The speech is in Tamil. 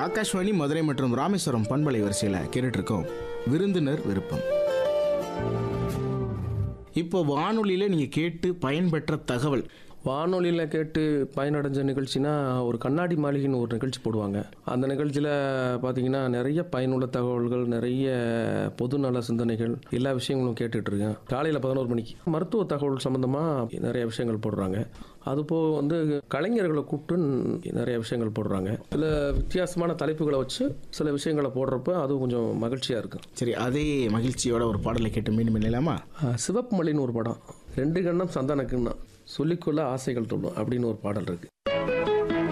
ஆகாஷ்வாணி மதுரை மற்றும் ராமேஸ்வரம் பண்பலை வரிசையில் கேட்டுட்டு இருக்கோம் விருந்தினர் விருப்பம் இப்போ வானொலியில் நீங்கள் கேட்டு பயன்பெற்ற தகவல் வானொலியில் கேட்டு பயனடைஞ்ச நிகழ்ச்சினா ஒரு கண்ணாடி மாளிகைன்னு ஒரு நிகழ்ச்சி போடுவாங்க அந்த நிகழ்ச்சியில் பார்த்தீங்கன்னா நிறைய பயனுள்ள தகவல்கள் நிறைய பொதுநல சிந்தனைகள் எல்லா விஷயங்களும் கேட்டுட்டு இருக்கேன் காலையில் பதினோரு மணிக்கு மருத்துவ தகவல் சம்மந்தமாக நிறைய விஷயங்கள் போடுறாங்க அதுபோக வந்து கலைஞர்களை கூப்பிட்டு நிறைய விஷயங்கள் போடுறாங்க சில வித்தியாசமான தலைப்புகளை வச்சு சில விஷயங்களை போடுறப்ப அது கொஞ்சம் மகிழ்ச்சியாக இருக்கும் சரி அதே மகிழ்ச்சியோட ஒரு பாடலை கேட்டு மீண்டும் இணையலாமா ஆஹ் சிவப்பு மல்லின்னு ஒரு படம் ரெண்டு கண்ணம் சந்தன கிண்ணம் சொல்லிக்கொள்ள ஆசைகள் தொல்லும் அப்படின்னு ஒரு பாடல் இருக்கு